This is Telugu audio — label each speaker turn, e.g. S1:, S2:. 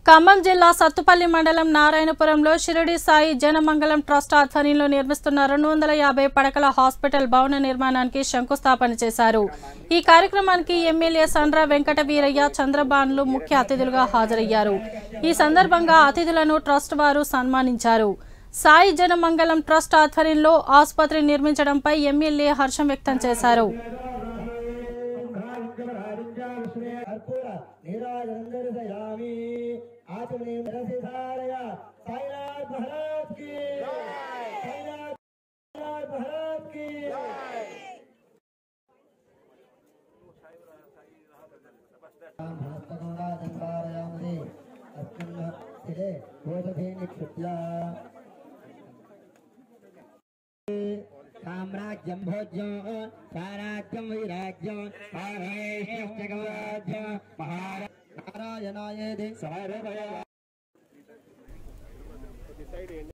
S1: ఖమ్మం జిల్లా సత్తుపల్లి మండలం నారాయణపురంలో షిరిడి సాయి జనమంగళం ట్రస్ట్ ఆధ్వర్యంలో నిర్మిస్తున్న రెండు వందల యాభై పడకల హాస్పిటల్ భవన నిర్మాణానికి శంకుస్థాపన చేశారు ఈ కార్యక్రమానికి ఎమ్మెల్యే సండ్ర వెంకట వీరయ్య చంద్రబాన్లు ముఖ్య అతిథులుగా హాజరయ్యారు ఈ సందర్భంగా అతిథులను ట్రస్ట్ వారు సన్మానించారు సాయి జనమంగళం ట్రస్ట్ ఆధ్వర్యంలో ఆసుపత్రి నిర్మించడంపై ఎమ్మెల్యే హర్షం వ్యక్తం చేశారు
S2: కర్పూర నీరాజనందరిశయామి ఆచమనీయం రసిధారయ సాయినాథ్ మహారాజ్ కి సాయినాథ్ మహారాజ్ కి హస్తగంగాదండారయామది అస్మిన్ స్థిరే ఓషధీ నిక్షిప్య సామ్రాజ్యం భోజ్యం సారాజ్యం వైరాజ్యం జగవాజ్యం మహారాజనాయేది సహృదయ